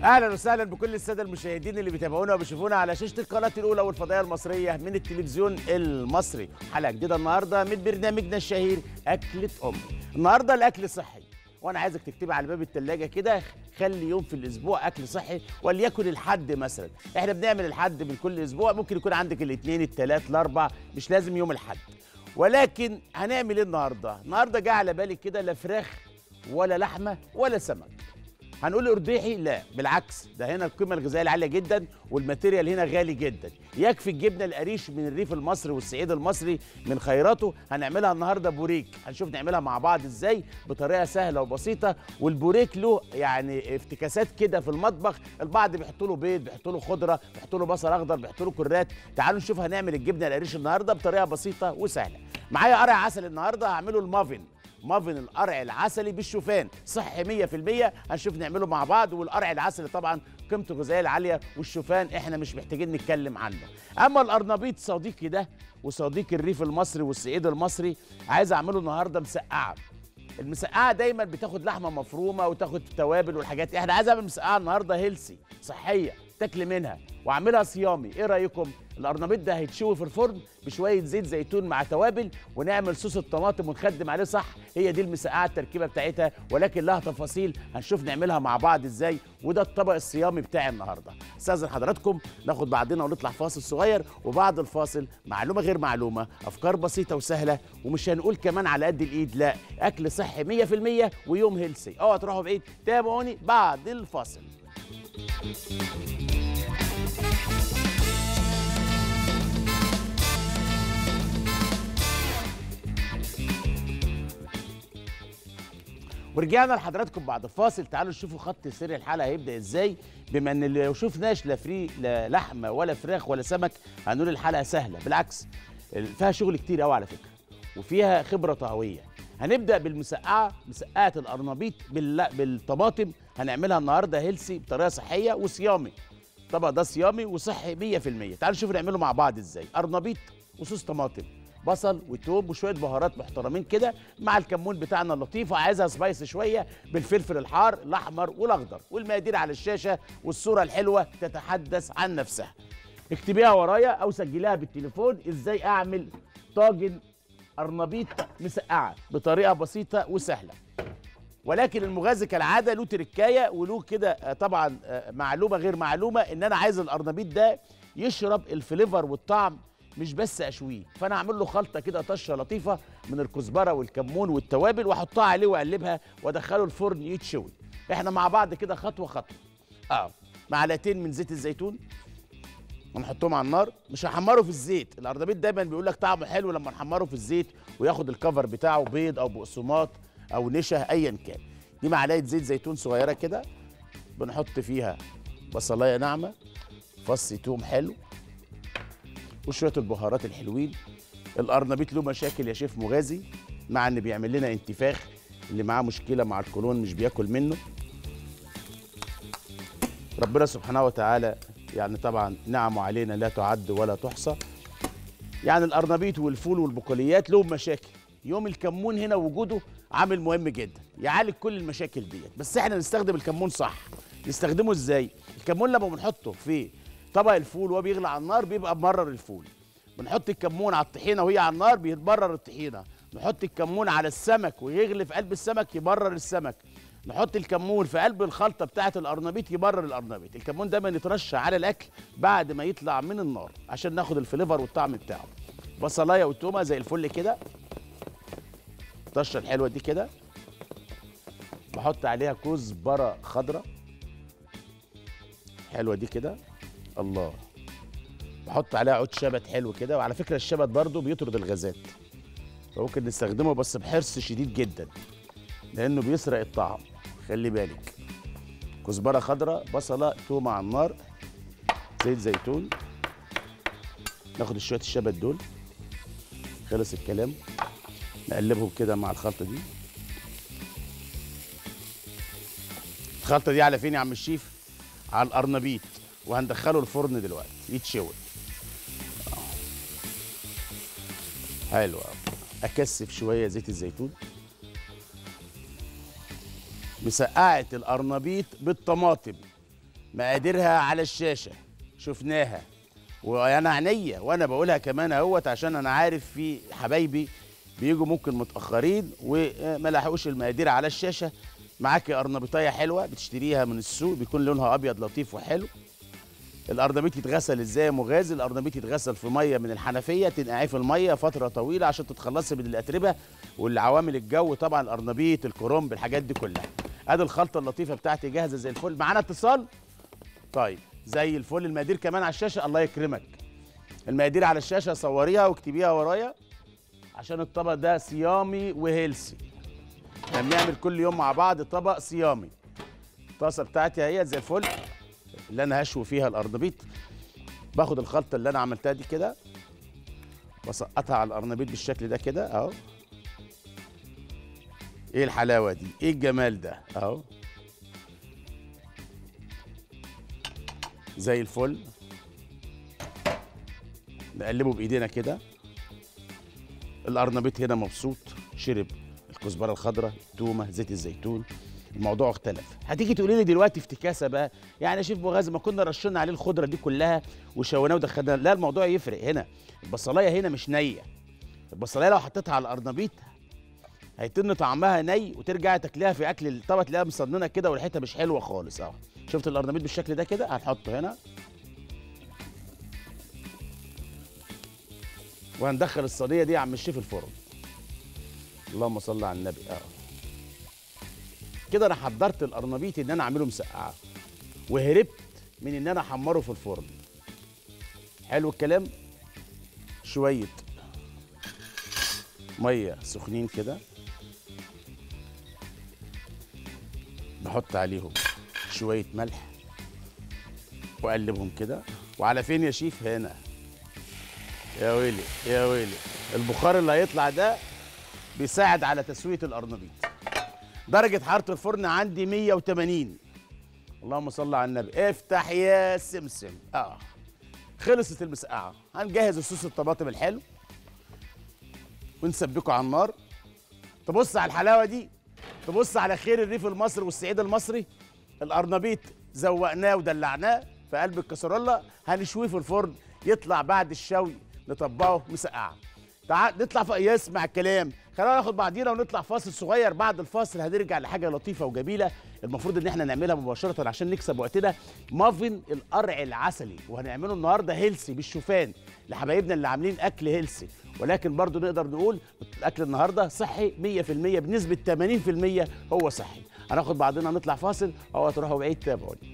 اهلا وسهلا بكل الساده المشاهدين اللي بيتابعونا وبيشوفونا على شاشه القناه الاولى والفضائيه المصريه من التلفزيون المصري حلقه جديده النهارده من برنامجنا الشهير اكله ام النهارده الاكل صحي وانا عايزك تكتبي على باب الثلاجه كده خلي يوم في الاسبوع اكل صحي وليكن الحد مثلا احنا بنعمل الحد من كل اسبوع ممكن يكون عندك الاثنين الثلاث الاربع مش لازم يوم الحد ولكن هنعمل ايه النهارده النهارده جه على بالي كده لا فراخ ولا لحمه ولا سمك هنقول ارديحي لا بالعكس ده هنا القيمه الغذائيه العاليه جدا والماتيريال هنا غالي جدا يكفي الجبنه القريش من الريف المصري والصعيد المصري من خيراته هنعملها النهارده بوريك هنشوف نعملها مع بعض ازاي بطريقه سهله وبسيطه والبوريك له يعني افتكاسات كده في المطبخ البعض بيحطوا له بيض بيحطوا له خضره بيحطوا له بصل اخضر بيحطوا له كرات تعالوا نشوف هنعمل الجبنه القريش النهارده بطريقه بسيطه وسهله معايا قرع عسل النهارده هعمله المافن مافن القرع العسلي بالشوفان صحي 100% هنشوف نعمله مع بعض والقرع العسلي طبعا قيمته الغذائيه العاليه والشوفان احنا مش محتاجين نتكلم عنه اما القرنبيط صديقي ده وصديق الريف المصري والصعيد المصري عايز اعمله النهارده مسقعه المسقعه دايما بتاخد لحمه مفرومه وتاخد توابل والحاجات احنا عايز اعمل مسقعه النهارده هيلسي صحيه تاكلي منها واعملها صيامي ايه رايكم القرنبيط ده هيتشوي في الفرن بشويه زيت زيتون مع توابل ونعمل صوص الطماطم ونخدم عليه صح هي دي المسقعه التركيبه بتاعتها ولكن لها تفاصيل هنشوف نعملها مع بعض ازاي وده الطبق الصيامي بتاعي النهارده استاذن حضراتكم ناخد بعضنا ونطلع فاصل صغير وبعد الفاصل معلومه غير معلومه افكار بسيطه وسهله ومش هنقول كمان على قد الايد لا اكل صحي 100% ويوم هيلسي اوعوا تروحوا بعيد تابعوني بعد الفاصل ورجعنا لحضراتكم بعد الفاصل تعالوا نشوفوا خط سير الحلقه هيبدا ازاي بما ان لو شفناش لا فري لا لحمه ولا فراخ ولا سمك هنقول الحلقه سهله بالعكس فيها شغل كتير قوي على فكره وفيها خبره طهويه هنبدا بالمسقعه مسقعه القرنبيط بال... بالطماطم هنعملها النهارده هيلسي بطريقه صحيه وصيامي الطبق ده صيامي وصحي 100% تعالوا نشوف نعمله مع بعض ازاي قرنبيط وصوص طماطم بصل وتوم وشويه بهارات محترمين كده مع الكمون بتاعنا اللطيف وعايزها سبايس شويه بالفلفل الحار الاحمر والاخضر والمقادير على الشاشه والصوره الحلوه تتحدث عن نفسها اكتبيها ورايا او سجليها بالتليفون ازاي اعمل طاجن قرنبيط مسقعه بطريقه بسيطه وسهله ولكن المغازي كالعاده له تركايه وله كده طبعا معلومه غير معلومه ان انا عايز القرنبيط ده يشرب الفليفر والطعم مش بس اشويه فانا اعمل له خلطه كده طشه لطيفه من الكزبره والكمون والتوابل واحطها عليه واقلبها وادخله الفرن يتشوي احنا مع بعض كده خطوه خطوه اه معلقتين من زيت الزيتون ونحطهم على النار مش هحمره في الزيت القرنبيط دايما بيقول لك طعمه حلو لما نحمره في الزيت وياخد الكفر بتاعه بيض او بقسماط او نشا ايا كان دي معلقه زيت زيتون صغيره كده بنحط فيها بصلايه ناعمه فص توم حلو وشويه البهارات الحلوين القرنبيط له مشاكل يا شيف مغازي مع ان بيعمل لنا انتفاخ اللي معاه مشكله مع الكولون مش بياكل منه ربنا سبحانه وتعالى يعني طبعا نعمه علينا لا تعد ولا تحصى يعني القرنبيط والفول والبقوليات لهم مشاكل يوم الكمون هنا وجوده عامل مهم جدا يعالج كل المشاكل ديت بس احنا نستخدم الكمون صح نستخدمه ازاي الكمون لما بنحطه في طبق الفول وهو بيغلى على النار بيبقى ممرر الفول بنحط الكمون على الطحينه وهي على النار بيتبرر الطحينه نحط الكمون على السمك ويغلي في قلب السمك يبرر السمك نحط الكمون في قلب الخلطه بتاعه القرنبيط يبرر القرنبيط الكمون دايما يترش على الاكل بعد ما يطلع من النار عشان ناخد الفليفر والطعم بتاعه بصلايه وتومه زي الفل كده الطشه الحلوه دي كده بحط عليها كزبره خضراء حلوه دي كده الله بحط عليها عود شبت حلو كده وعلى فكره الشبت برضو بيطرد الغازات فممكن نستخدمه بس بحرص شديد جدا لانه بيسرق الطعم خلي بالك كزبره خضراء بصله تومه على النار زيت زيتون ناخد شويه الشبت دول خلص الكلام نقلبهم كده مع الخلطه دي الخلطه دي على فين يا عم الشيف على القرنبيط وهندخله الفرن دلوقتي يتشوي حلو قوي اكثف شويه زيت الزيتون مسقعه القرنبيط بالطماطم مقاديرها على الشاشه شفناها وانا عينيا وانا بقولها كمان اهوت عشان انا عارف في حبايبي بيجوا ممكن متاخرين وما لحقوش المقادير على الشاشه معاكي قرنبيطايه حلوه بتشتريها من السوق بيكون لونها ابيض لطيف وحلو القرنبيط يتغسل ازاي يا مغازي القرنبيط يتغسل في ميه من الحنفيه تنقعيه في الميه فتره طويله عشان تتخلصي من الاتربه والعوامل الجو طبعا القرنبيط الكرنب الحاجات دي كلها ادي الخلطه اللطيفه بتاعتي جاهزه زي الفل معانا اتصال طيب زي الفل المقادير كمان على الشاشه الله يكرمك المقادير على الشاشه صوريها واكتبيها ورايا عشان الطبق ده صيامي وهيلسي احنا بنعمل كل يوم مع بعض طبق صيامي الطاسه بتاعتي اهي زي الفل اللي انا هشوي فيها القرنبيط باخد الخلطه اللي انا عملتها دي كده بسقطها على القرنبيط بالشكل ده كده اهو ايه الحلاوه دي ايه الجمال ده اهو زي الفل نقلبه بايدينا كده القرنبيط هنا مبسوط شرب الكزبره الخضراء التومه زيت الزيتون الموضوع اختلف هتيجي تقولي لي دلوقتي افتكاسه بقى يعني يا شيف بوغاز ما كنا رشنا عليه الخضره دي كلها وشويناه ودخلناه لا الموضوع يفرق هنا البصلايه هنا مش نيه البصلايه لو حطيتها على القرنبيط هيتن طعمها ني وترجع تاكليها في اكل الطبق تلاقيها مصننه كده وريحتها مش حلوه خالص اهو شفت القرنبيط بالشكل ده كده هنحطه هنا وهندخل الصينيه دي يا عم الشيف الفرن اللهم صل على النبي اه كده انا حضرت القرنبيط ان انا اعمله مسقعه وهربت من ان انا احمره في الفرن حلو الكلام شويه ميه سخنين كده بحط عليهم شويه ملح واقلبهم كده وعلى فين يا شيف هنا يا ويلي يا ويلي البخار اللي هيطلع ده بيساعد على تسويه القرنبيط درجه حراره الفرن عندي 180 اللهم صل على النبي افتح يا سمسم اه خلصت المسقعه هنجهز الصوص الطماطم الحلو ونسبكه على النار تبص على الحلاوه دي تبص على خير الريف المصري والصعيد المصري القرنبيط زوقناه ودلعناه في قلب الكسرولة هنشويه في الفرن يطلع بعد الشوي نطبقه مسقعه تعال نطلع في يسمع الكلام خلينا ناخد بعضينا ونطلع فاصل صغير بعد الفاصل هنرجع لحاجه لطيفه وجميله المفروض ان احنا نعملها مباشره عشان نكسب وقتنا مافن القرع العسلي وهنعمله النهارده هيلسي بالشوفان لحبايبنا اللي عاملين اكل هيلسي ولكن برضو نقدر نقول الاكل النهارده صحي 100% بنسبه 80% هو صحي هناخد بعضنا نطلع فاصل اوعوا تروحوا بعيد تابعوني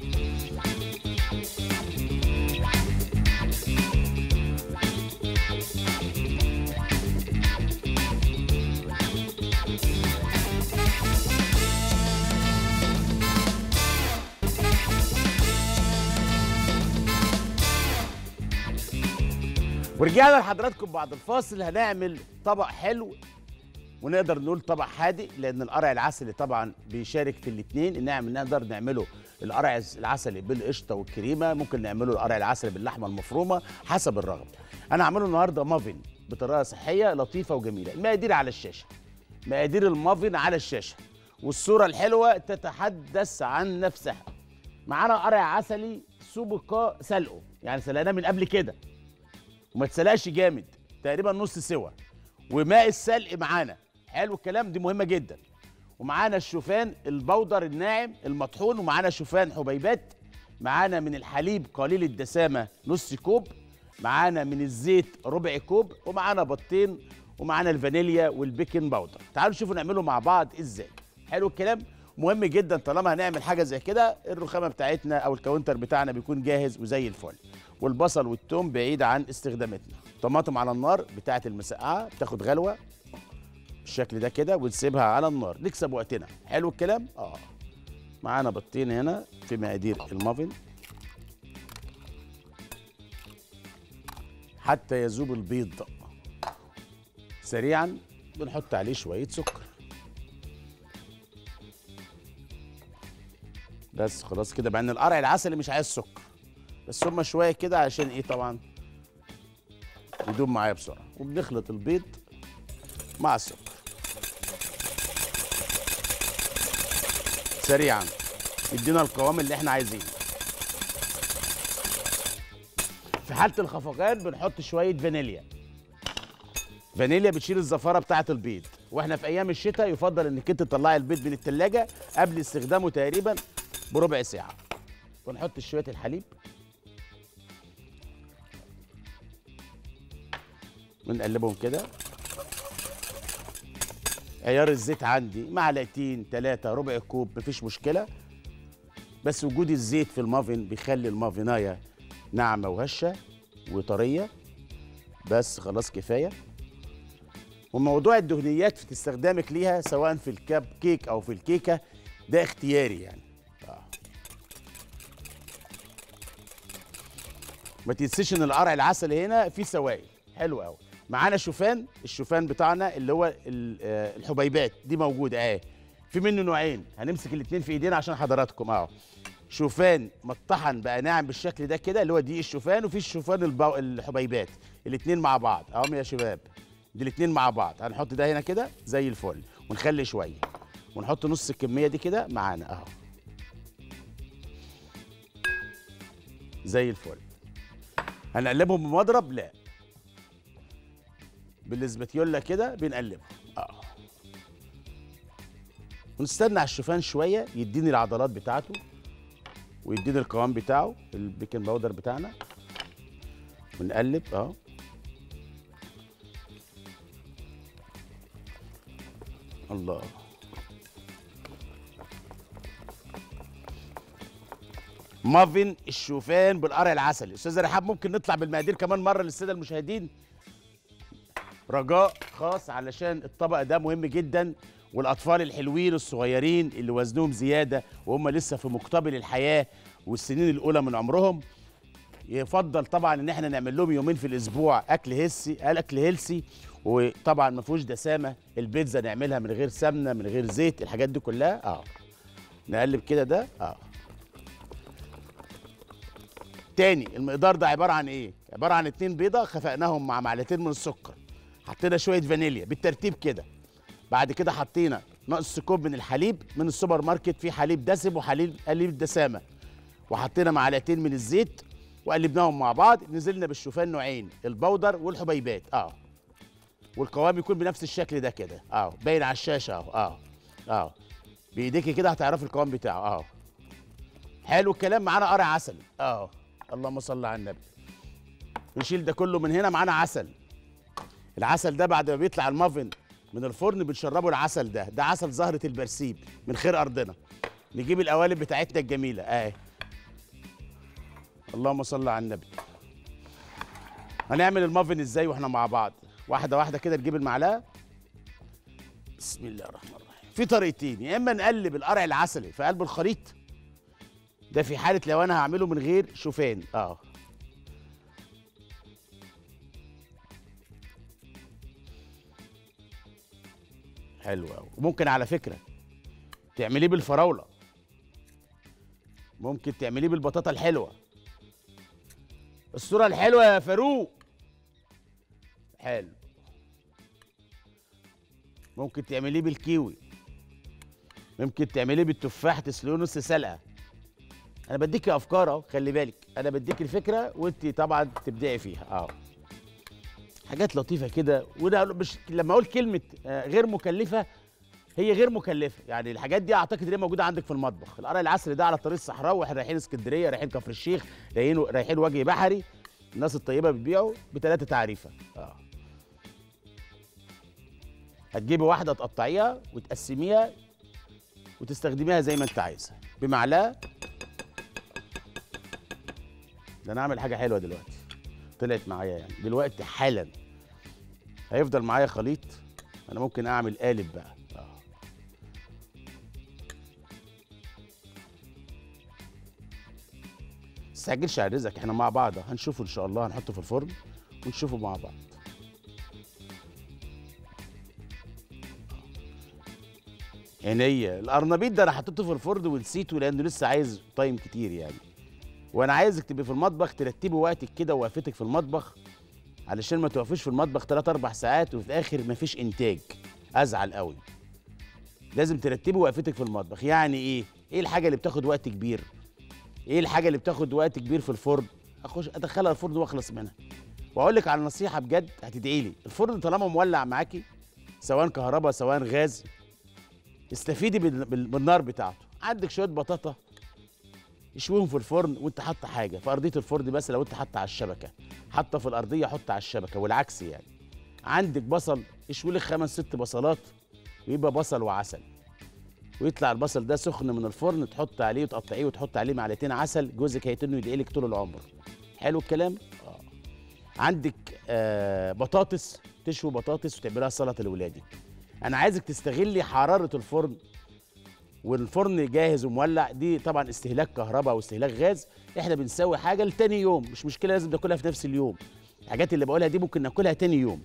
ورجعنا لحضراتكم بعد الفاصل هنعمل طبق حلو ونقدر نقول طبق حادق لان القرع العسلي طبعا بيشارك في الاثنين نعمل نقدر نعمله القرع العسلي بالقشطه والكريمه ممكن نعمله القرع العسلي باللحمه المفرومه حسب الرغبه انا هعمله النهارده مافن بطريقه صحيه لطيفه وجميله المقادير على الشاشه مقادير المافن على الشاشه والصوره الحلوه تتحدث عن نفسها معانا قرع عسلي سبق سلقه يعني سلقناه من قبل كده وما تسلقش جامد تقريبا نص سوا وماء السلق معانا حلو الكلام دي مهمه جدا ومعانا الشوفان البودر الناعم المطحون ومعانا شوفان حبيبات معانا من الحليب قليل الدسامه نص كوب معانا من الزيت ربع كوب ومعانا بطين ومعانا الفانيليا والبيكنج باودر تعالوا نشوفوا نعمله مع بعض ازاي حلو الكلام مهم جدا طالما هنعمل حاجه زي كده الرخامه بتاعتنا او الكاونتر بتاعنا بيكون جاهز وزي الفل والبصل والثوم بعيد عن استخداماتنا طماطم على النار بتاعه المسقعه بتاخد غلوه بالشكل ده كده ونسيبها على النار نكسب وقتنا حلو الكلام اه معانا بطين هنا في مقادير المافن حتى يذوب البيض سريعا بنحط عليه شويه سكر بس خلاص كده مع ان القرع العسلي مش عايز سكر بس هما شويه كده عشان ايه طبعا يدوب معايا بسرعه وبنخلط البيض مع السكر سريعا يدينا القوام اللي احنا عايزينه في حاله الخفقان بنحط شويه فانيليا فانيليا بتشيل الزفاره بتاعه البيض واحنا في ايام الشتاء يفضل انك انت تطلعي البيض من التلاجة قبل استخدامه تقريبا بربع ساعه ونحط شويه الحليب ونقلبهم كده عيار الزيت عندي معلقتين ثلاثة ربع كوب مفيش مشكلة بس وجود الزيت في المافن بيخلي المافيناية ناعمة وهشة وطرية بس خلاص كفاية وموضوع الدهنيات في استخدامك ليها سواء في الكاب كيك أو في الكيكة ده اختياري يعني آه. ما تنسيش ان القرع العسلي هنا فيه سوائل حلو قوي معانا شوفان الشوفان بتاعنا اللي هو ال- آه، الحبيبات دي موجوده اهي في منه نوعين هنمسك الاثنين في ايدينا عشان حضراتكم اهو شوفان مطحن بقى ناعم بالشكل ده كده اللي هو دي الشوفان وفي الشوفان البو... الحبيبات الاثنين مع بعض اهم يا شباب دي الاثنين مع بعض هنحط ده هنا كده زي الفل ونخلي شويه ونحط نص الكميه دي كده معانا اهو زي الفل هنقلبهم بمضرب لا بالاسباتيولا كده بنقلبهم اه ونستنى على الشوفان شويه يديني العضلات بتاعته ويديني القوام بتاعه البيكنج باودر بتاعنا ونقلب اه الله مافن الشوفان بالقرع العسلي استاذ رحاب ممكن نطلع بالمقادير كمان مره للساده المشاهدين رجاء خاص علشان الطبق ده مهم جدا والاطفال الحلوين الصغيرين اللي وزنهم زياده وهم لسه في مقتبل الحياه والسنين الاولى من عمرهم يفضل طبعا ان احنا نعمل لهم يومين في الاسبوع اكل هيلسي اكل هيلسي وطبعا ما فيهوش دسامه البيتزا نعملها من غير سمنه من غير زيت الحاجات دي كلها اه نقلب كده ده اه تاني المقدار ده عباره عن ايه عباره عن اتنين بيضه خفقناهم مع معلقتين من السكر حطينا شويه فانيليا بالترتيب كده بعد كده حطينا نص كوب من الحليب من السوبر ماركت فيه حليب دسم وحليب قليل دسامه وحطينا معلقتين من الزيت وقلبناهم مع بعض نزلنا بالشوفان نوعين البودر والحبيبات اه والقوام يكون بنفس الشكل ده كده اه باين على الشاشه اهو اه اه بايديكي كده هتعرفي القوام بتاعه اه حلو الكلام معانا قرع عسل اه اللهم صل على النبي نشيل ده كله من هنا معانا عسل العسل ده بعد ما بيطلع المافن من الفرن بنشربه العسل ده ده عسل زهرة البرسيم من خير أرضنا نجيب القوالب بتاعتنا الجميلة اهي اللهم صل على النبي هنعمل المافن ازاي واحنا مع بعض واحدة واحدة كده نجيب المعلقة بسم الله الرحمن الرحيم في طريقتين يا اما نقلب القرع العسلي في قلب الخليط ده في حالة لو انا هعمله من غير شوفان اه حلو قوي وممكن على فكره تعمليه بالفراوله ممكن تعمليه بالبطاطا الحلوه الصوره الحلوه يا فاروق حلو ممكن تعمليه بالكيوي ممكن تعمليه بالتفاح تسلقيه نص سلقه انا بديك افكار اهو خلي بالك انا بديك الفكره وانت طبعا تبدعي فيها اه حاجات لطيفه كده وده مش لما اقول كلمه آه، غير مكلفه هي غير مكلفه يعني الحاجات دي اعتقد ان هي موجوده عندك في المطبخ القرع العسل ده على طريق الصحراء واحنا رايحين اسكندريه رايحين كفر الشيخ رايحين رايحين وجه بحري الناس الطيبه بتبيعه بثلاثه تعريفه اه هتجيبي واحده تقطعيها وتقسميها وتستخدميها زي ما انت عايزه بمعلقه ده انا اعمل حاجه حلوه دلوقتي طلعت معايا يعني دلوقتي حالا هيفضل معايا خليط انا ممكن اعمل قالب بقى اه تستعجلش على رزقك احنا مع بعض هنشوفه ان شاء الله هنحطه في الفرن ونشوفه مع بعض عينيا القرنبيط ده انا حطيته في الفرن ونسيته لانه لسه عايز تايم كتير يعني وانا عايزك تبقي في المطبخ ترتبي وقتك كده ووقفتك في المطبخ علشان ما توقفيش في المطبخ 3 4 ساعات وفي الاخر مفيش انتاج ازعل قوي لازم ترتبي وقفتك في المطبخ يعني ايه ايه الحاجه اللي بتاخد وقت كبير ايه الحاجه اللي بتاخد وقت كبير في الفرن اخش ادخلها الفرن واخلص منها واقول لك على نصيحه بجد هتدعي لي الفرن طالما مولع معاكي سواء كهرباء سواء غاز استفيدي بال- بال- بالنار بتاعته عندك شويه بطاطا اشويهم في الفرن وانت حاطه حاجه في ارضيه الفرن بس لو انت حاطه على الشبكه حاطه في الارضيه حط على الشبكه والعكس يعني عندك بصل اشوي لك خمس ست بصلات ويبقى بصل وعسل ويطلع البصل ده سخن من الفرن تحط عليه وتقطعيه وتحط عليه معلقتين عسل جوزك هيتنه يدعي لك طول العمر حلو الكلام اه عندك آه بطاطس تشوي بطاطس وتعملها سلطه لاولادك انا عايزك تستغلي حراره الفرن والفرن جاهز ومولع دي طبعا استهلاك كهرباء واستهلاك غاز احنا بنسوي حاجه لتاني يوم مش مشكله لازم ناكلها في نفس اليوم الحاجات اللي بقولها دي ممكن ناكلها تاني يوم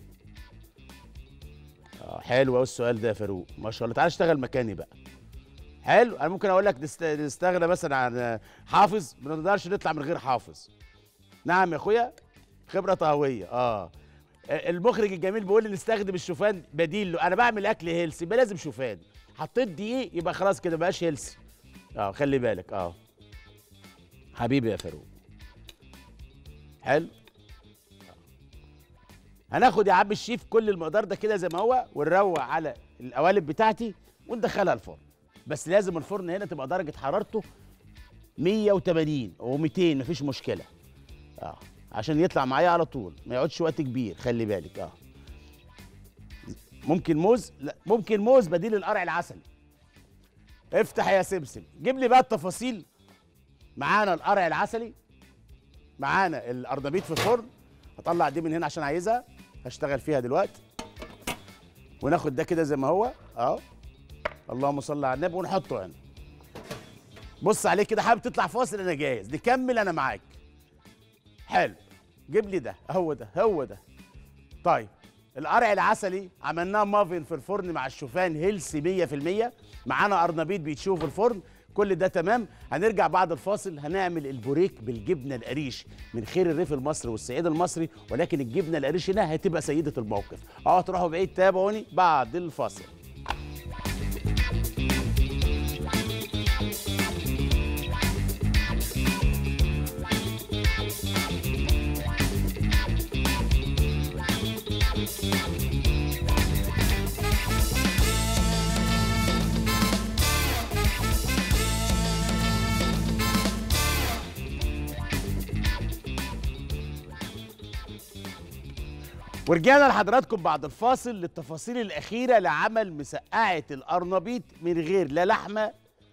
اه حلو قوي السؤال ده يا فاروق ما شاء الله تعالى اشتغل مكاني بقى حلو انا ممكن اقول لك نست- نستغنى مثلا عن حافظ ما نقدرش نطلع من غير حافظ نعم يا اخويا خبره طهويه اه المخرج الجميل بيقول لي نستخدم الشوفان بديل له انا بعمل اكل هيلسي يبقى لازم شوفان حطيت دقيق يبقى خلاص كده مبقاش هيلسي اه خلي بالك اه حبيبي يا فاروق حلو هناخد يا عم الشيف كل المقدار ده كده زي ما هو ونروق على القوالب بتاعتي وندخلها الفرن بس لازم الفرن هنا تبقى درجه حرارته 180 او 200 مفيش مشكله اه عشان يطلع معايا على طول ما يقعدش وقت كبير خلي بالك اه ممكن موز لا ممكن موز بديل القرع العسل افتح يا سمسم جيب لي بقى التفاصيل معانا القرع العسلي معانا الارنبيط في الفرن هطلع دي من هنا عشان عايزها هشتغل فيها دلوقتي وناخد ده كده زي ما هو اهو اللهم صل على النبي ونحطه هنا بص عليه كده حابب تطلع فاصل انا جاهز نكمل انا معاك حلو جيب لي ده هو ده هو ده طيب القرع العسلي عملناه مافن في الفرن مع الشوفان هيلسي 100% معانا قرنبيط بيتشوي في الفرن كل ده تمام هنرجع بعد الفاصل هنعمل البوريك بالجبنه القريش من خير الريف المصري والصعيد المصري ولكن الجبنه القريش هنا هتبقى سيده الموقف اه تروحوا بعيد تابعوني بعد الفاصل ورجعنا لحضراتكم بعد الفاصل للتفاصيل الأخيرة لعمل مسقعة القرنبيط من غير لا لحمة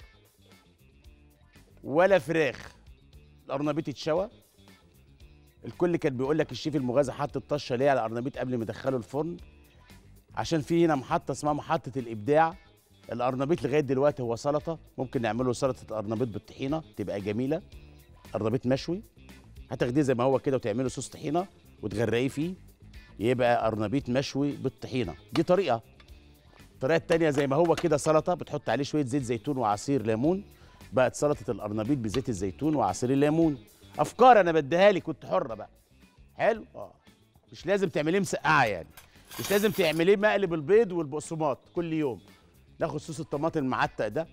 ولا فراخ القرنبيط اتشوى الكل كان بيقول لك الشيف المغازي حط الطشه ليه على القرنبيط قبل ما يدخله الفرن عشان في هنا محطه اسمها محطه الابداع القرنبيط لغايه دلوقتي هو سلطه ممكن نعمله سلطه القرنبيط بالطحينه تبقى جميله قرنبيط مشوي هتاخديه زي ما هو كده وتعمله صوص طحينه وتغرقيه فيه يبقى قرنبيط مشوي بالطحينه دي طريقه الطريقه التانية زي ما هو كده سلطه بتحط عليه شويه زيت زيتون وعصير ليمون بقت سلطه القرنبيط بزيت الزيتون وعصير الليمون افكار انا بديها لك كنت حره بقى حلو اه مش لازم تعمليه مسقعه يعني مش لازم تعمليه مقلب البيض والبقسماط كل يوم ناخد صوص الطماطم المعتق ده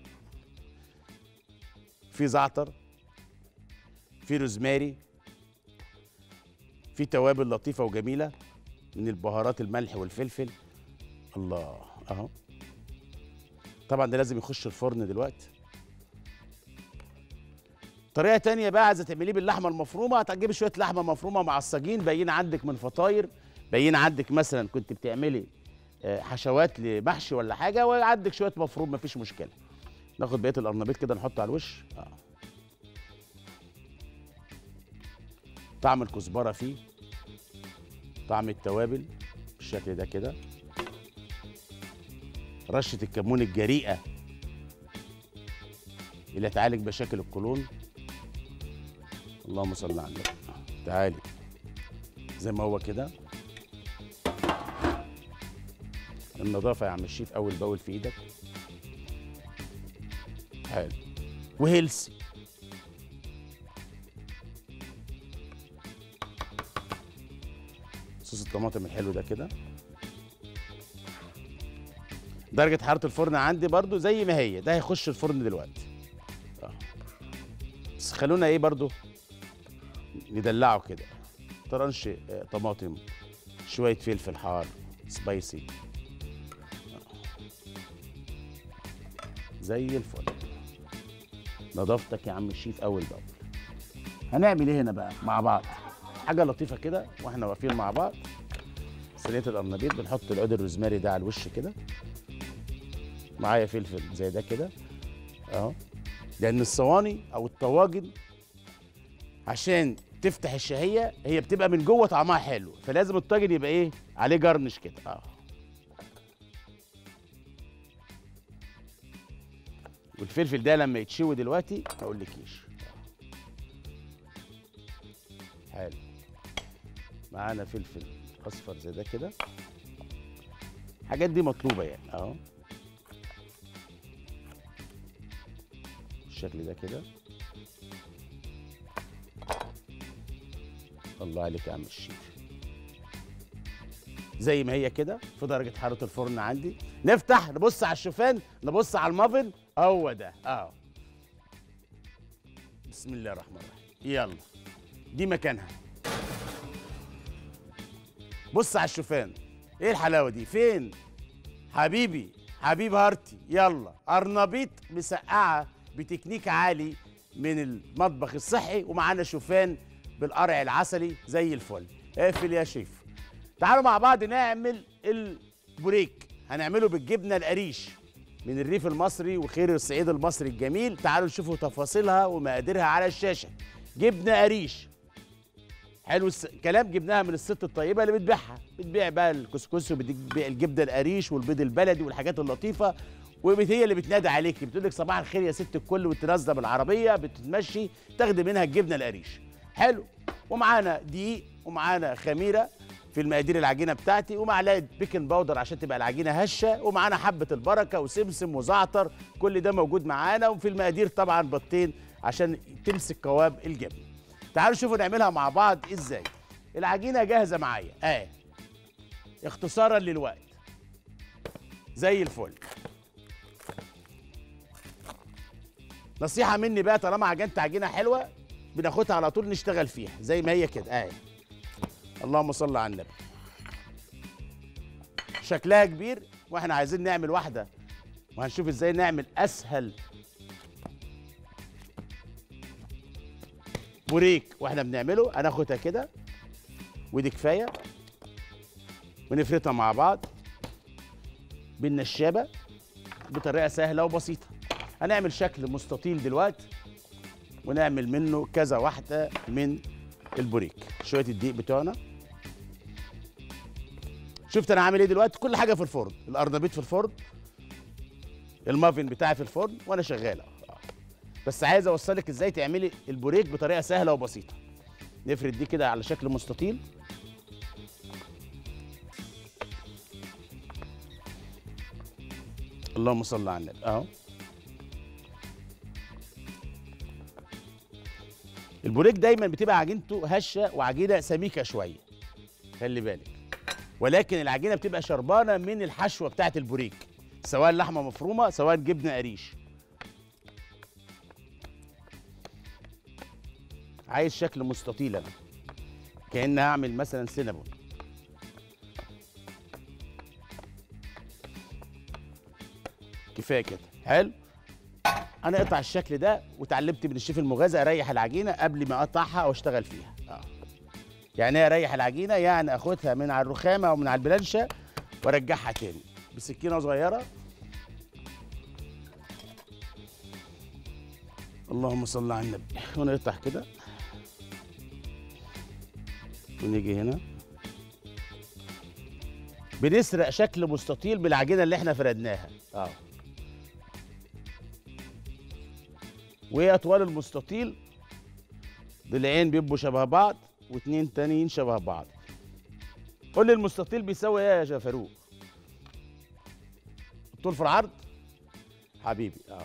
في زعتر في روزماري في توابل لطيفه وجميله من البهارات الملح والفلفل الله اهو طبعا ده لازم يخش الفرن دلوقتي طريقه تانية بقى عايزه تعمليه باللحمه المفرومه هتجيبي شويه لحمه مفرومه معصجين باين عندك من فطاير باين عندك مثلا كنت بتعملي آه، حشوات لمحشي ولا حاجه وعندك شويه مفروم مفيش مشكله ناخد بقيه القرنبيط كده نحطه على الوش اه طعم الكزبره فيه طعم التوابل بالشكل ده كده رشه الكمون الجريئه اللي تعالج مشاكل القولون اللهم صل على النبي تعالي زي ما هو كده النظافه يا عم الشيف اول باول في ايدك حلو وهيلسي صوص الطماطم الحلو ده كده درجة حرارة الفرن عندي برضو زي ما هي ده هيخش الفرن دلوقتي آه. بس خلونا ايه برضو ندلعه كده طرنش آه، طماطم شويه فلفل حار سبايسي زي الفل نظافتك يا عم الشيف اول باول هنعمل ايه هنا بقى مع بعض حاجه لطيفه كده واحنا واقفين مع بعض صينيه القرنبيط بنحط العود الروزماري ده على الوش كده معايا فلفل زي ده كده اهو لان الصواني او الطواجن عشان تفتح الشهيه هي بتبقى من جوه طعمها حلو فلازم الطاجن يبقى ايه عليه جرنش كده اه والفلفل ده لما يتشوي دلوقتي ما اقولكيش حلو معانا فلفل اصفر زي ده كده الحاجات دي مطلوبه يعني اهو بالشكل ده كده الله عليك يا عم الشيف زي ما هي كده في درجه حراره الفرن عندي نفتح نبص على الشوفان نبص على المافن هو ده اه بسم الله الرحمن الرحيم يلا دي مكانها بص على الشوفان ايه الحلاوه دي فين حبيبي حبيب هارتي يلا قرنبيط مسقعه بتكنيك عالي من المطبخ الصحي ومعانا شوفان بالقرع العسلي زي الفل اقفل يا شيف تعالوا مع بعض نعمل البوريك هنعمله بالجبنه القريش من الريف المصري وخير الصعيد المصري الجميل تعالوا نشوفوا تفاصيلها ومقاديرها على الشاشه جبنه قريش حلو الس... كلام جبناها من الست الطيبه اللي بتبيعها بتبيع بقى الكسكس وبتبيع الجبنه القريش والبيض البلدي والحاجات اللطيفه وهي اللي بتنادي عليكي بتقول لك صباح الخير يا ست الكل وتنزل بالعربيه بتتمشي تاخدي منها الجبنه القريش حلو ومعانا دقيق ومعانا خميره في المقادير العجينه بتاعتي ومعلقه بيكنج باودر عشان تبقى العجينه هشه ومعانا حبه البركه وسمسم وزعتر كل ده موجود معانا وفي المقادير طبعا بطين عشان تمسك قوام الجبنه تعالوا شوفوا نعملها مع بعض ازاي العجينه جاهزه معايا اه اختصارا للوقت زي الفل نصيحه مني بقى طالما عجنت عجينه حلوه بناخدها على طول نشتغل فيها زي ما هي كده اه اللهم صل على النبي شكلها كبير واحنا عايزين نعمل واحده وهنشوف ازاي نعمل اسهل بوريك واحنا بنعمله هناخدها كده ودي كفايه ونفردها مع بعض بالنشابه بطريقه سهله وبسيطه هنعمل شكل مستطيل دلوقتي ونعمل منه كذا واحده من البوريك شويه الدقيق بتوعنا شفت انا عامل ايه دلوقتي كل حاجه في الفرن القرنبيط في الفرن المافن بتاعي في الفرن وانا شغال أهو. بس عايز اوصلك ازاي تعملي البوريك بطريقه سهله وبسيطه نفرد دي كده على شكل مستطيل اللهم صل على النبي اهو البوريك دايما بتبقى عجينته هشه وعجينه سميكه شويه خلي بالك ولكن العجينه بتبقى شربانه من الحشوه بتاعه البوريك سواء لحمه مفرومه سواء جبنه قريش عايز شكل مستطيل انا كأن هعمل مثلا سينابون كفايه كده حلو انا اقطع الشكل ده وتعلمت من الشيف المغازي اريح العجينه قبل ما اقطعها او اشتغل فيها اه يعني ايه اريح العجينه يعني اخدها من على الرخامه او من على البلانشه وارجعها تاني بسكينه صغيره اللهم صل على النبي ونقطع كده ونيجي هنا بنسرق شكل مستطيل بالعجينه اللي احنا فردناها اه وايه اطوال المستطيل ضلعين بيبقوا شبه بعض واتنين تانيين شبه بعض قول لي المستطيل بيساوي ايه يا فاروق الطول في العرض حبيبي اه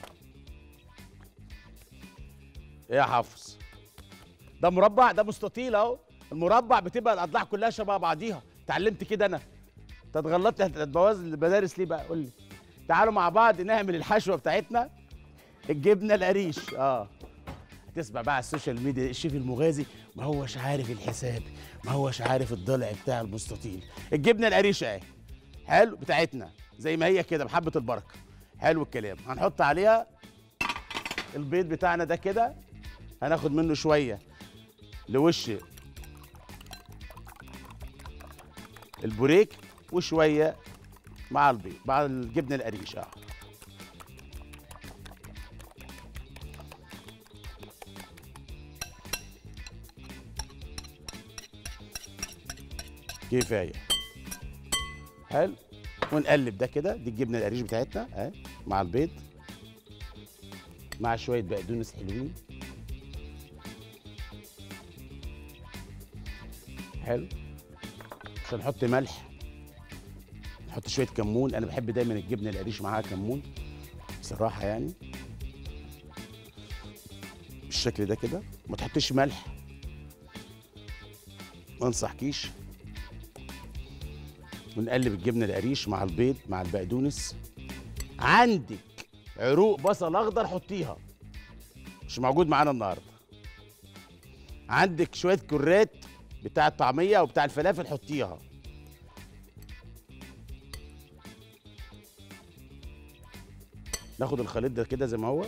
ايه يا حافظ ده مربع ده مستطيل اهو المربع بتبقى الاضلاع كلها شبه بعضيها اتعلمت كده انا انت اتغلطت هتبوظ المدارس ليه بقى قول لي تعالوا مع بعض نعمل الحشوه بتاعتنا الجبنه القريش اه تسمع بقى على السوشيال ميديا الشيف المغازي ما هوش عارف الحساب ما هوش عارف الضلع بتاع المستطيل الجبنه القريشه اهي حلو بتاعتنا زي ما هي كده بحبه البركه حلو الكلام هنحط عليها البيض بتاعنا ده كده هناخد منه شويه لوش البوريك وشويه مع البيض مع الجبنه القريش اه كفايه حلو ونقلب ده كده دي الجبنه القريش بتاعتنا اهي مع البيض مع شويه بقدونس حلوين حلو مش هنحط ملح نحط شويه كمون انا بحب دايما الجبنه القريش معاها كمون بصراحه يعني بالشكل ده كده ما تحطيش ملح ما انصحكيش ونقلب الجبنه القريش مع البيض مع البقدونس عندك عروق بصل اخضر حطيها مش موجود معانا النهارده عندك شويه كرات بتاع الطعميه او بتاع الفلافل حطيها ناخد الخليط ده كده زي ما هو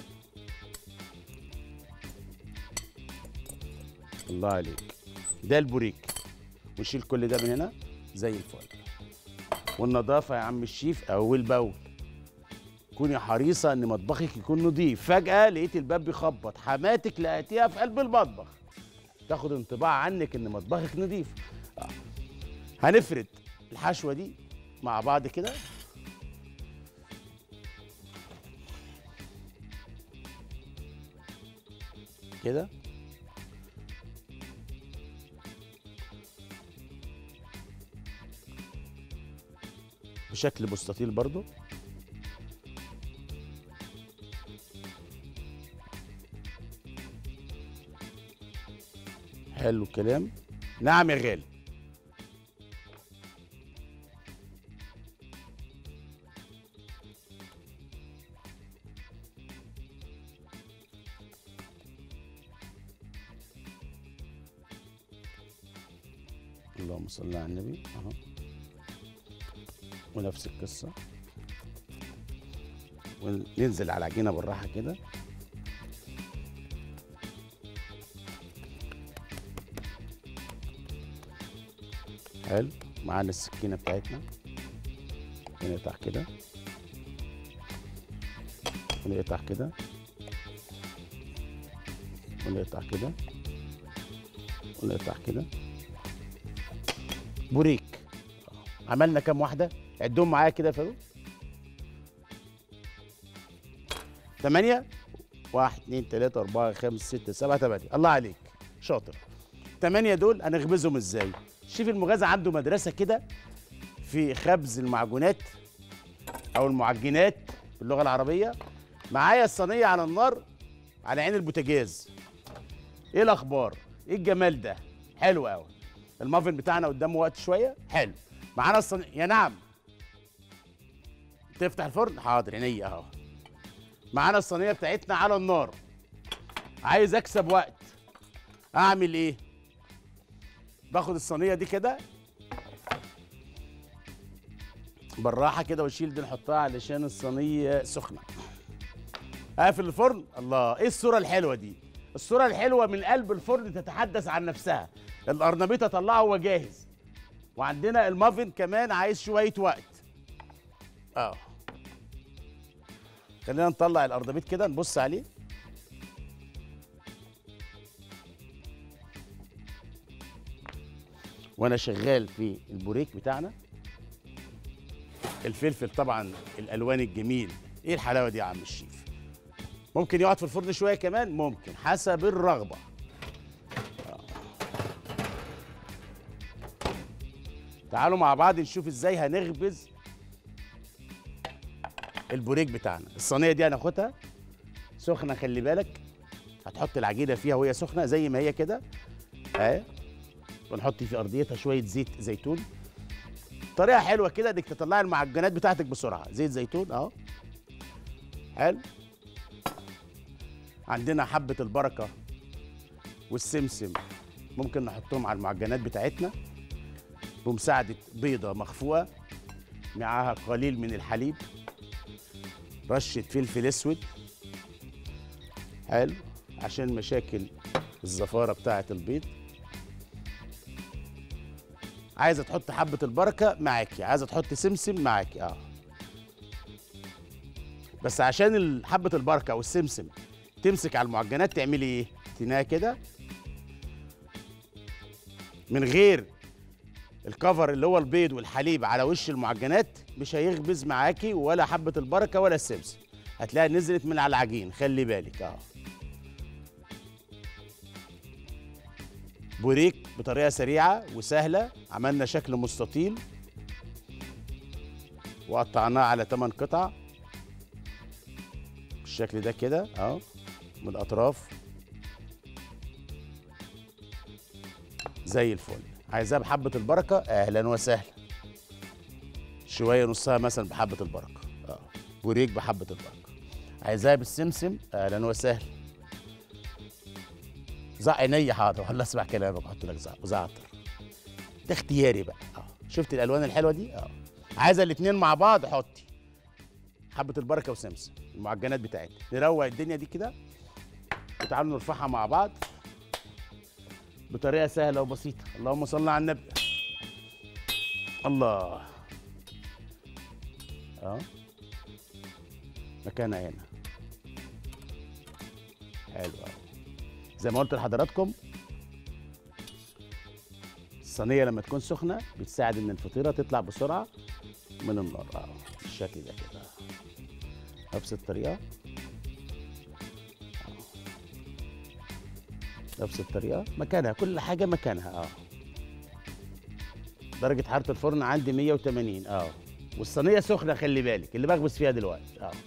الله عليك ده البوريك ونشيل كل ده من هنا زي الفل والنظافه يا عم الشيف اول باول كوني حريصه ان مطبخك يكون نظيف فجاه لقيت الباب بيخبط حماتك لقيتيها في قلب المطبخ تاخد انطباع عنك ان مطبخك نظيف آه. هنفرد الحشوه دي مع بعض كده كده بشكل مستطيل برضو حلو الكلام نعم يا غالي اللهم صل على النبي اهو ونفس القصه وننزل على العجينه بالراحه كده حلو معانا السكينه بتاعتنا ونقطع كده ونقطع كده ونقطع كده ونقطع كده بوريك عملنا كام واحده عدهم معايا كده يا فاروق ثمانية واحد اتنين تلاتة أربعة خمسة ستة سبعة تمانية الله عليك شاطر الثمانية دول هنخبزهم ازاي؟ الشيف المغازى عنده مدرسة كده في خبز المعجونات أو المعجنات باللغة العربية معايا الصينية على النار على عين البوتاجاز ايه الأخبار؟ ايه الجمال ده؟ حلو قوي المافن بتاعنا قدامه وقت شوية حلو معانا الصينية يا نعم تفتح الفرن حاضر عينيا اهو معانا الصينيه بتاعتنا على النار عايز اكسب وقت اعمل ايه باخد الصينيه دي كده بالراحه كده واشيل دي نحطها علشان الصينيه سخنه اقفل الفرن الله ايه الصوره الحلوه دي الصوره الحلوه من قلب الفرن تتحدث عن نفسها القرنبيط اطلعه وهو جاهز وعندنا المافن كمان عايز شويه وقت اه خلينا نطلع القرنبيط كده نبص عليه وانا شغال في البوريك بتاعنا الفلفل طبعا الالوان الجميل ايه الحلاوه دي يا عم الشيف ممكن يقعد في الفرن شويه كمان ممكن حسب الرغبه آه. تعالوا مع بعض نشوف ازاي هنخبز البوريك بتاعنا الصينيه دي هناخدها سخنه خلي بالك هتحط العجينه فيها وهي سخنه زي ما هي كده اهي ونحط في ارضيتها شويه زيت زيتون طريقه حلوه كده انك تطلعي المعجنات بتاعتك بسرعه زيت زيتون اهو حلو عندنا حبه البركه والسمسم ممكن نحطهم على المعجنات بتاعتنا بمساعدة بيضة مخفوقة معاها قليل من الحليب رشة فلفل اسود حلو عشان مشاكل الزفارة بتاعة البيض عايزة تحط حبة البركة معاكي عايزة تحط سمسم معاكي اه بس عشان ال- حبة البركة والسمسم تمسك على المعجنات تعملي ايه؟ تناها كده من غير الكفر اللي هو البيض والحليب على وش المعجنات مش هيخبز معاكي ولا حبة البركة ولا السمسم هتلاقيها نزلت من على العجين خلي بالك اه بوريك بطريقة سريعة وسهلة عملنا شكل مستطيل وقطعناه على 8 قطع بالشكل ده كده اهو من الاطراف زي الفل عايزاه بحبه البركه اهلا وسهلا شويه نصها مثلا بحبه البركه اه بوريك بحبه البركه عايزاها بالسمسم اهلا وسهلا زع عينيا حاضر ولا اسمع كلامك احط لك زع- زعتر ده اختياري بقى اه شفت الالوان الحلوه دي اه عايزه الاثنين مع بعض حطي حبه البركه وسمسم المعجنات بتاعتنا نروق الدنيا دي كده وتعالوا نرفعها مع بعض بطريقه سهله وبسيطه اللهم صل على النبي الله اه مكانها هنا حلو قوي زي ما قلت لحضراتكم الصينيه لما تكون سخنه بتساعد ان الفطيره تطلع بسرعه من النار اه بالشكل ده كده نفس الطريقه آه. نفس الطريقه مكانها كل حاجه مكانها اه درجه حراره الفرن عندي 180 اه والصينيه سخنه خلي بالك اللي بخبز فيها دلوقتي اه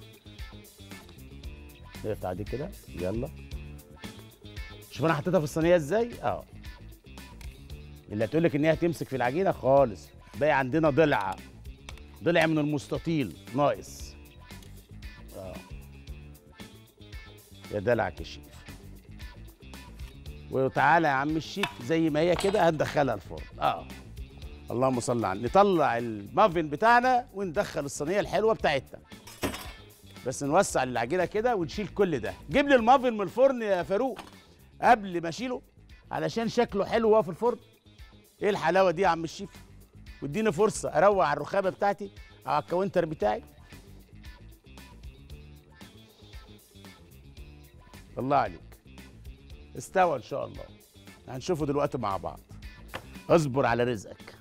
نقطع دي كده يلا شوف انا حطيتها في الصينيه ازاي اه اللي هتقول لك ان هي هتمسك في العجينه خالص باقي عندنا ضلع ضلع من المستطيل ناقص اه يا دلعك يا شيف وتعالى يا عم الشيف زي ما هي كده هندخلها الفرن اه اللهم صل على نطلع المافن بتاعنا وندخل الصينيه الحلوه بتاعتنا بس نوسع العجينه كده ونشيل كل ده جيب لي المافن من الفرن يا فاروق قبل ما اشيله علشان شكله حلو وهو في الفرن ايه الحلاوه دي يا عم الشيف واديني فرصه اروق على الرخامه بتاعتي او على الكاونتر بتاعي الله عليك استوى ان شاء الله هنشوفه دلوقتي مع بعض اصبر على رزقك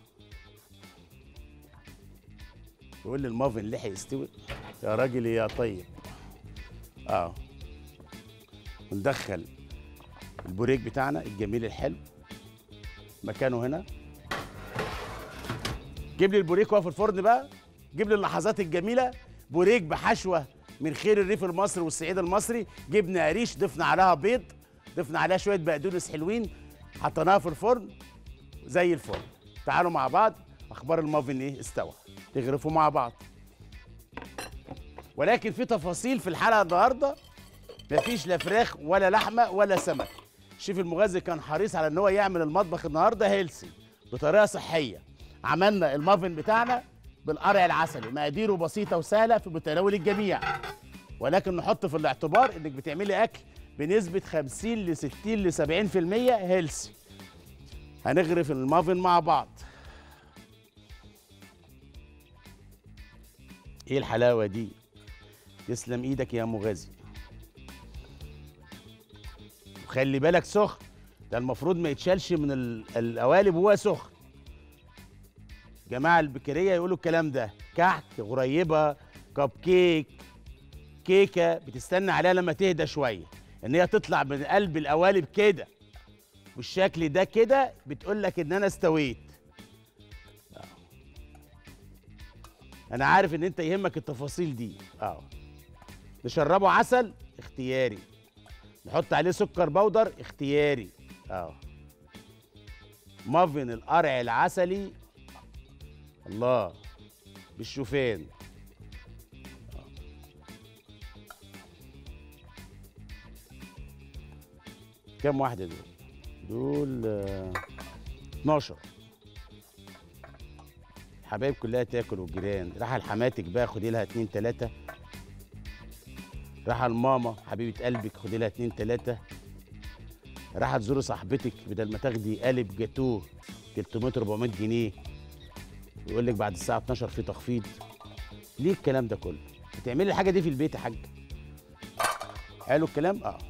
يقول لي المافن لحق يستوي يا راجل يا طيب اه وندخل البوريك بتاعنا الجميل الحلو مكانه هنا جيب لي البوريك وهو في الفرن بقى جيب لي اللحظات الجميله بوريك بحشوه من خير الريف المصري والصعيد المصري جبنه قريش ضفنا عليها بيض ضفنا عليها شويه بقدونس حلوين حطيناها في الفرن زي الفل تعالوا مع بعض اخبار المافن ايه استوى تغرفوا مع بعض ولكن في تفاصيل في الحلقه النهارده مفيش لا فراخ ولا لحمه ولا سمك الشيف المغذي كان حريص على ان هو يعمل المطبخ النهارده هيلسي بطريقه صحيه عملنا المافن بتاعنا بالقرع العسلي مقاديره بسيطه وسهله في متناول الجميع ولكن نحط في الاعتبار انك بتعملي اكل بنسبه 50 ل 60 ل 70% هيلسي هنغرف المافن مع بعض ايه الحلاوه دي تسلم ايدك يا مغازي وخلي بالك سخن ده المفروض ما يتشالش من ال- القوالب وهو سخن جماعه البكريه يقولوا الكلام ده كحك غريبه كب كيك كيكه بتستنى عليها لما تهدى شويه ان هي تطلع من قلب القوالب كده بالشكل ده كده بتقول لك ان انا استويت آه. انا عارف ان انت يهمك التفاصيل دي اه نشربه عسل اختياري نحط عليه سكر بودر اختياري اه مافن القرع العسلي الله بالشوفان آه. كم واحدة دول؟ دول آه، 12 الحبايب كلها تاكل والجيران راح لحماتك بقى خدي لها اتنين تلاته راح لماما حبيبه قلبك خدي لها اتنين تلاته راح تزوري صاحبتك بدل ما تاخدي قالب جاتوه 300 400 جنيه ويقول لك بعد الساعه 12 في تخفيض ليه الكلام ده كله بتعملي الحاجه دي في البيت يا حاج حلو الكلام اه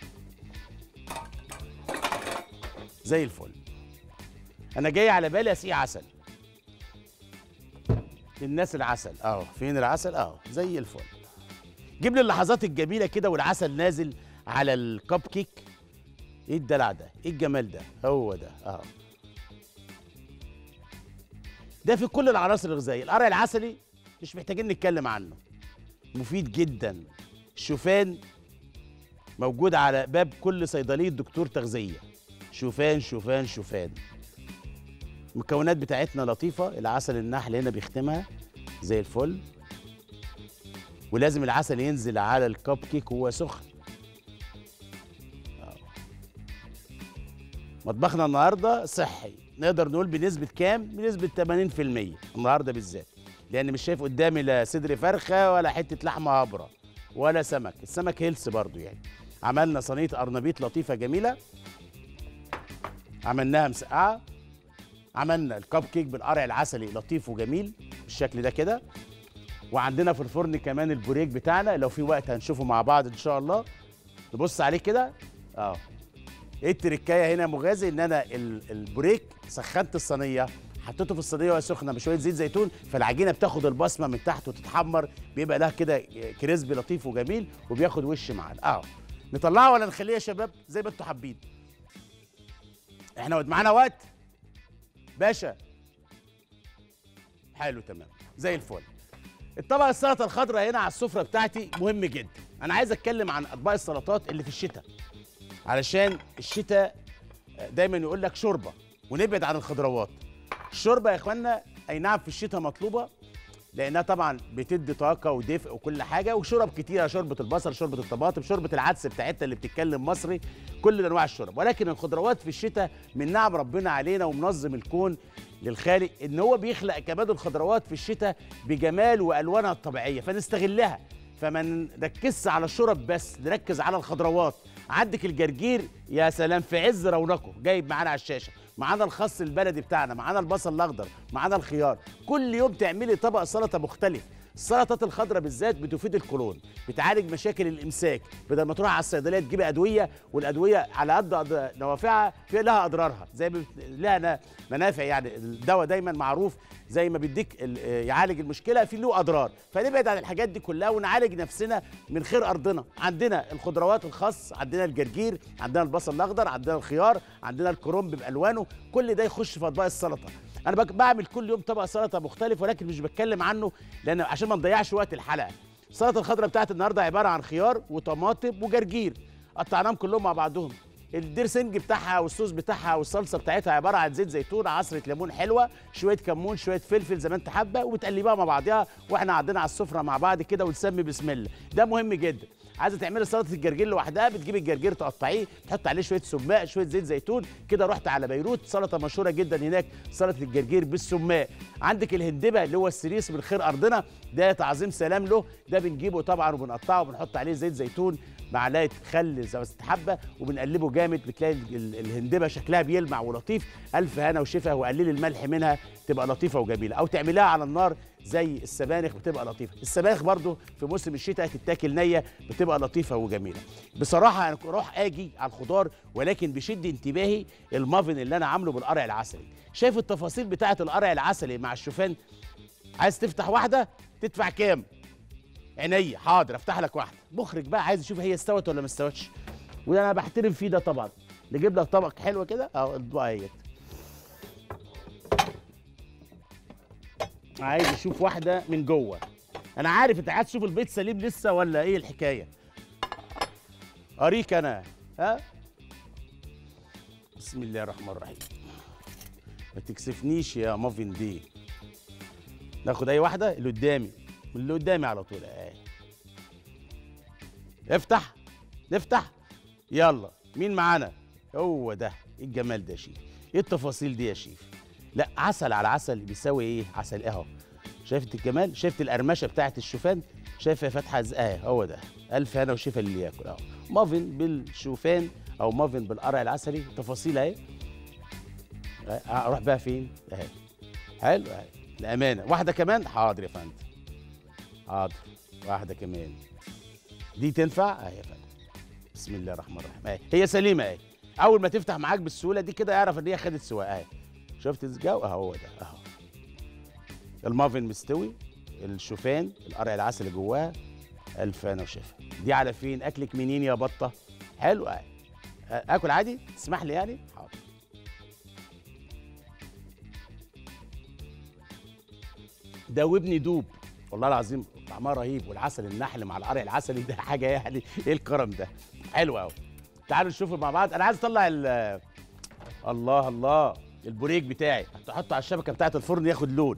زي الفل انا جاي على بالي اسقي عسل الناس العسل اه فين العسل اه زي الفل جيب لي اللحظات الجميله كده والعسل نازل على الكب كيك ايه الدلع ده ايه الجمال ده هو ده اه ده في كل العناصر الغذائيه القرع العسلي مش محتاجين نتكلم عنه مفيد جدا الشوفان موجود على باب كل صيدليه دكتور تغذيه شوفان شوفان شوفان المكونات بتاعتنا لطيفه العسل النحل هنا بيختمها زي الفل ولازم العسل ينزل على الكب كيك وهو سخن آه. مطبخنا النهارده صحي نقدر نقول بنسبه كام بنسبه 80% النهارده بالذات لان مش شايف قدامي لا صدر فرخه ولا حته لحمه هبره ولا سمك السمك هيلث برضو يعني عملنا صينيه قرنبيط لطيفه جميله عملناها مسقعه عملنا الكب كيك بالقرع العسلي لطيف وجميل بالشكل ده كده وعندنا في الفرن كمان البوريك بتاعنا لو في وقت هنشوفه مع بعض ان شاء الله نبص عليه كده اه ايه التركايه هنا يا مغازي ان انا ال- البوريك سخنت الصينيه حطيته في الصينيه وهي سخنه بشويه زيت زيتون فالعجينه بتاخد البصمه من تحت وتتحمر بيبقى لها كده كريسبي لطيف وجميل وبياخد وش معانا اه نطلعها ولا نخليها يا شباب زي ما انتوا حابين احنا معانا وقت باشا حلو تمام زي الفل الطبق السلطه الخضراء هنا على السفره بتاعتي مهم جدا انا عايز اتكلم عن اطباق السلطات اللي في الشتاء علشان الشتاء دايما يقول لك شوربه ونبعد عن الخضروات الشوربه يا اخوانا اي نعم في الشتاء مطلوبه لانها طبعا بتدي طاقه ودفء وكل حاجه وشرب كتيره شوربه البصل شوربه الطماطم شوربه العدس بتاعتنا اللي بتتكلم مصري كل انواع الشرب ولكن الخضروات في الشتاء من نعم ربنا علينا ومنظم الكون للخالق ان هو بيخلق كمان الخضروات في الشتاء بجمال والوانها الطبيعيه فنستغلها فما نركزش على الشرب بس نركز على الخضروات عندك الجرجير يا سلام في عز رونقه جايب معانا على الشاشه معانا الخس البلدي بتاعنا معانا البصل الاخضر معانا الخيار كل يوم تعملي طبق سلطه مختلف السلطات الخضراء بالذات بتفيد القولون بتعالج مشاكل الامساك بدل ما تروح على الصيدليه تجيب ادويه والادويه على قد أض- نوافعها في لها اضرارها زي ما بت- لها نا- منافع يعني الدواء دايما معروف زي ما بيديك ال- آه، يعالج المشكله في له اضرار فنبعد عن الحاجات دي كلها ونعالج نفسنا من خير ارضنا عندنا الخضروات الخاص عندنا الجرجير عندنا البصل الاخضر عندنا الخيار عندنا الكرنب بالوانه كل ده يخش في اطباق السلطه انا بك- بعمل كل يوم طبق سلطه مختلف ولكن مش بتكلم عنه لان عشان ما نضيعش وقت الحلقه السلطه الخضراء بتاعت النهارده عباره عن خيار وطماطم وجرجير قطعناهم كلهم مع بعضهم الدرسنج بتاعها والصوص بتاعها والصلصه بتاعتها عباره عن زيت زيتون عصره ليمون حلوه شويه كمون شويه فلفل زي ما انت حابه وبتقلبيها مع بعضها واحنا قاعدين على السفره مع بعض كده ونسمي بسم الله ده مهم جدا عايزه تعملي سلطه الجرجير لوحدها بتجيبي الجرجير تقطعيه تحط عليه شويه سماق شويه زيت زيتون كده رحت على بيروت سلطه مشهوره جدا هناك سلطه الجرجير بالسماق عندك الهندبه اللي هو السريس من خير ارضنا ده تعظيم سلام له ده بنجيبه طبعا وبنقطعه وبنحط عليه زيت زيتون معلقه خل زي ما حبه وبنقلبه جامد بتلاقي ال- ال- الهندبه شكلها بيلمع ولطيف الف هنا وشفا وقللي الملح منها تبقى لطيفه وجميله او تعمليها على النار زي السبانخ بتبقى لطيفه السبانخ برضو في موسم الشتاء تتاكل نيه بتبقى لطيفه وجميله بصراحه انا اروح اجي على الخضار ولكن بيشد انتباهي المافن اللي انا عامله بالقرع العسلي شايف التفاصيل بتاعه القرع العسلي مع الشوفان عايز تفتح واحده تدفع كام عينيا حاضر افتح لك واحده مخرج بقى عايز يشوف هي استوت ولا ما استوتش وده انا بحترم فيه ده طبعا نجيب لك طبق حلو كده اهو اطبقها اهيت عايز اشوف واحده من جوه انا عارف انت عايز تشوف البيت سليم لسه ولا ايه الحكايه اريك انا ها بسم الله الرحمن الرحيم ما تكسفنيش يا مافن دي ناخد اي واحده اللي قدامي من اللي قدامي على طول اهي افتح نفتح يلا مين معانا هو ده ايه الجمال ده يا شيف ايه التفاصيل دي يا شيف لا عسل على عسل بيساوي ايه عسل اهو شايفت الجمال شايفت القرمشه بتاعت الشوفان شايف يا فتحه اه هو ده الف هنا وشفا اللي ياكل اهو مافن بالشوفان او مافن بالقرع العسلي تفاصيل اهي اروح بقى فين اهي حلو اهي الامانه واحده كمان حاضر يا فندم حاضر واحده كمان دي تنفع اهي يا فندم بسم الله الرحمن الرحيم اهي هي سليمه اهي اول ما تفتح معاك بالسهوله دي كده اعرف ان هي خدت سواء اهي شفت الجو اهو هو ده اهو المافن مستوي الشوفان القرع العسل اللي جواها الف انا وشفا دي على فين اكلك منين يا بطه حلو اهي اكل عادي تسمح لي يعني حاضر دوبني دوب والله العظيم طعمها رهيب والعسل النحل مع القرع العسلي ده حاجه يعني ايه الكرم ده حلو قوي تعالوا نشوفه مع بعض انا عايز اطلع ال الله الله البوريك بتاعي احطه على الشبكه بتاعه الفرن ياخد لون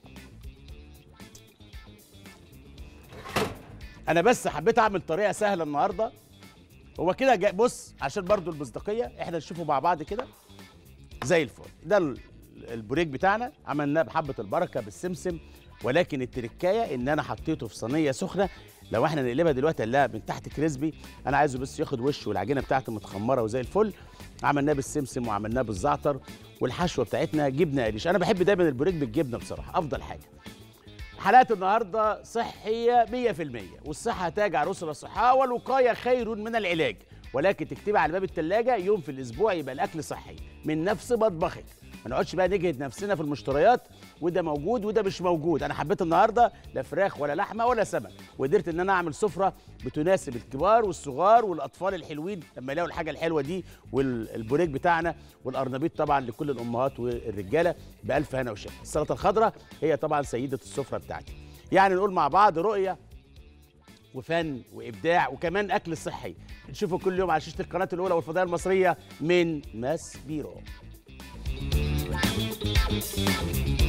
انا بس حبيت اعمل طريقه سهله النهارده هو كده جا- بص عشان برضو المصداقيه احنا نشوفه مع بعض كده زي الفل ده ال- البوريك بتاعنا عملناه بحبه البركه بالسمسم ولكن التركايه ان انا حطيته في صينيه سخنه لو احنا نقلبها دلوقتي نلاقيها من تحت كريسبي انا عايزه بس ياخد وش والعجينه بتاعته متخمره وزي الفل عملناه بالسمسم وعملناه بالزعتر والحشوه بتاعتنا جبنه قريش انا بحب دايما البوريك بالجبنه بصراحه افضل حاجه حلقات النهارده صحيه 100% والصحه تاج عروس الصحه والوقايه خير من العلاج ولكن تكتبي على باب الثلاجه يوم في الاسبوع يبقى الاكل صحي من نفس مطبخك ما نقعدش بقى نجهد نفسنا في المشتريات وده موجود وده مش موجود انا حبيت النهارده لا فراخ ولا لحمه ولا سمك وقدرت ان انا اعمل سفره بتناسب الكبار والصغار والاطفال الحلوين لما يلاقوا الحاجه الحلوه دي والبوريك بتاعنا والقرنبيط طبعا لكل الامهات والرجاله بالف هنا وشفا السلطه الخضراء هي طبعا سيده السفره بتاعتي يعني نقول مع بعض رؤيه وفن وابداع وكمان اكل صحي نشوفه كل يوم على شاشه القناه الاولى والفضائيه المصريه من ماس بيرو